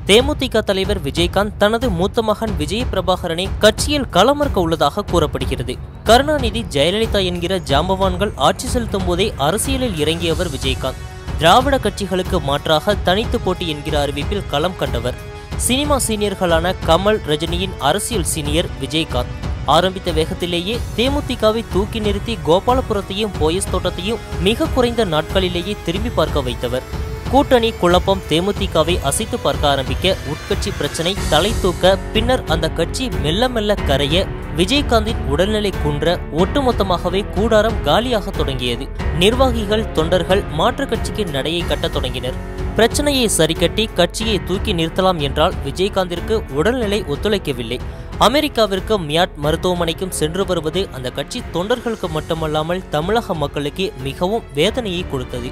தேமுதிக தலைவர் விஜயகாந்த் தனது மூத்த மகன் விஜய பிரபாகரனை கட்சியில் களமிறக்க உள்ளதாக கூறப்படுகிறது கருணாநிதி ஜெயலலிதா என்கிற ஜாம்பவான்கள் ஆட்சி செலுத்தும் போதே அரசியலில் இறங்கியவர் விஜயகாந்த் திராவிட கட்சிகளுக்கு மாற்றாக தனித்து போட்டி என்கிற அறிவிப்பில் களம் கண்டவர் சினிமா சீனியர்களான கமல் ரஜினியின் அரசியல் சீனியர் விஜயகாந்த் ஆரம்பித்த வேகத்திலேயே தேமுதிகவை தூக்கி நிறுத்தி கோபாலபுரத்தையும் போயஸ் தோட்டத்தையும் மிக குறைந்த நாட்களிலேயே திரும்பி பார்க்க வைத்தவர் கூட்டணி குழப்பம் தேமுதிகவை அசைத்து பார்க்க ஆரம்பிக்க உட்கட்சி பிரச்சனை தலை தூக்க பின்னர் அந்த கட்சி மெல்ல மெல்ல கரைய விஜயகாந்தின் உடல்நிலை குன்ற ஒட்டுமொத்தமாகவே கூடாரம் காலியாக தொடங்கியது நிர்வாகிகள் தொண்டர்கள் மாற்றுக் கட்சிக்கு நடையை கட்டத் தொடங்கினர் பிரச்சனையை சரிக்கட்டி கட்சியை தூக்கி நிறுத்தலாம் என்றால் விஜயகாந்திற்கு உடல்நிலை ஒத்துழைக்கவில்லை அமெரிக்காவிற்கு மியாட் மருத்துவமனைக்கும் சென்று வருவது அந்த கட்சி தொண்டர்களுக்கு மட்டுமல்லாமல் தமிழக மக்களுக்கு மிகவும் வேதனையை கொடுத்தது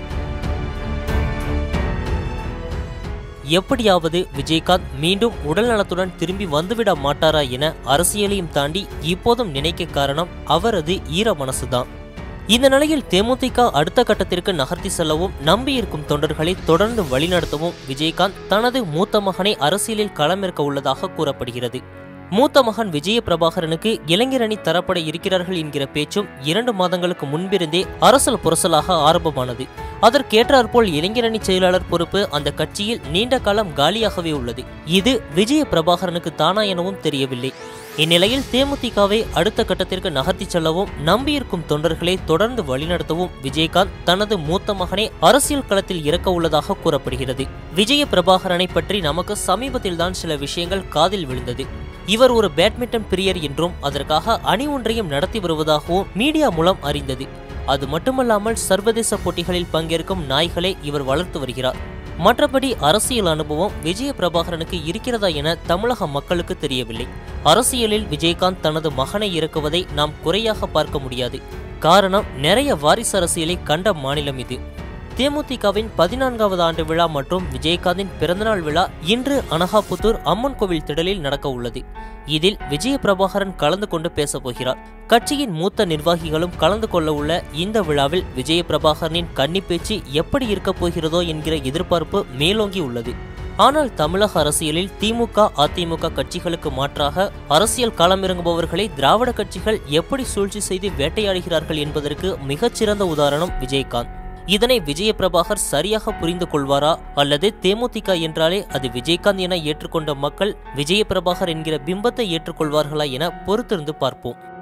எப்படியாவது விஜயகாந்த் மீண்டும் உடல் நலத்துடன் திரும்பி வந்துவிட மாட்டாரா என அரசியலையும் தாண்டி இப்போதும் நினைக்க காரணம் அவரது ஈர மனசுதான் இந்த நிலையில் தேமுதிக அடுத்த கட்டத்திற்கு நகர்த்தி செல்லவும் நம்பியிருக்கும் தொண்டர்களை தொடர்ந்து வழிநடத்தவும் விஜயகாந்த் தனது மூத்த மகனை அரசியலில் களமிறக்க உள்ளதாக கூறப்படுகிறது மூத்த மகன் விஜய பிரபாகரனுக்கு இளைஞரணி தரப்பட இருக்கிறார்கள் என்கிற பேச்சும் இரண்டு மாதங்களுக்கு முன்பிருந்தே அரசல் புரசலாக ஆரம்பமானது அதற்கேற்றாற்போல் இளைஞரணி செயலாளர் பொறுப்பு அந்த கட்சியில் நீண்ட காலம் காலியாகவே உள்ளது இது விஜய பிரபாகரனுக்கு தானா எனவும் தெரியவில்லை இந்நிலையில் தேமுதிகவை அடுத்த கட்டத்திற்கு நகர்த்தி செல்லவும் நம்பியிருக்கும் தொண்டர்களை தொடர்ந்து வழிநடத்தவும் விஜயகாந்த் தனது மூத்த மகனை அரசியல் களத்தில் இறக்க உள்ளதாக கூறப்படுகிறது விஜய பிரபாகரனை பற்றி நமக்கு சமீபத்தில்தான் சில விஷயங்கள் காதில் விழுந்தது இவர் ஒரு பேட்மிண்டன் பிரியர் என்றும் அதற்காக அணி ஒன்றையும் நடத்தி வருவதாகவும் மீடியா மூலம் அறிந்தது அது மட்டுமல்லாமல் சர்வதேச போட்டிகளில் பங்கேற்கும் நாய்களை இவர் வளர்த்து வருகிறார் மற்றபடி அரசியல் அனுபவம் விஜய பிரபாகரனுக்கு இருக்கிறதா என தமிழக மக்களுக்கு தெரியவில்லை அரசியலில் விஜயகாந்த் தனது மகனை இறக்குவதை நாம் குறையாக பார்க்க முடியாது காரணம் நிறைய வாரிசு அரசியலை கண்ட மாநிலம் இது தேமுதிகவின் பதினான்காவது ஆண்டு விழா மற்றும் விஜயகாந்தின் பிறந்தநாள் விழா இன்று அனகாபுத்தூர் அம்மன் கோவில் திடலில் நடக்க உள்ளது இதில் விஜய பிரபாகரன் கலந்து கொண்டு பேசப் போகிறார் கட்சியின் மூத்த நிர்வாகிகளும் கலந்து கொள்ள உள்ள இந்த விழாவில் விஜய பிரபாகரனின் கன்னி பேச்சு எப்படி இருக்கப் போகிறதோ என்கிற எதிர்பார்ப்பு மேலோங்கி உள்ளது ஆனால் தமிழக அரசியலில் திமுக அதிமுக கட்சிகளுக்கு மாற்றாக அரசியல் களமிறங்குபவர்களை திராவிட கட்சிகள் எப்படி சூழ்ச்சி செய்து வேட்டையாடுகிறார்கள் என்பதற்கு மிகச்சிறந்த உதாரணம் விஜயகாந்த் இதனை விஜய பிரபாகர் சரியாக புரிந்து கொள்வாரா அல்லது தேமுதிக என்றாலே அது விஜயகாந்த் என ஏற்றுக்கொண்ட மக்கள் விஜய பிரபாகர் என்கிற பிம்பத்தை ஏற்றுக்கொள்வார்களா என பொறுத்திருந்து பார்ப்போம்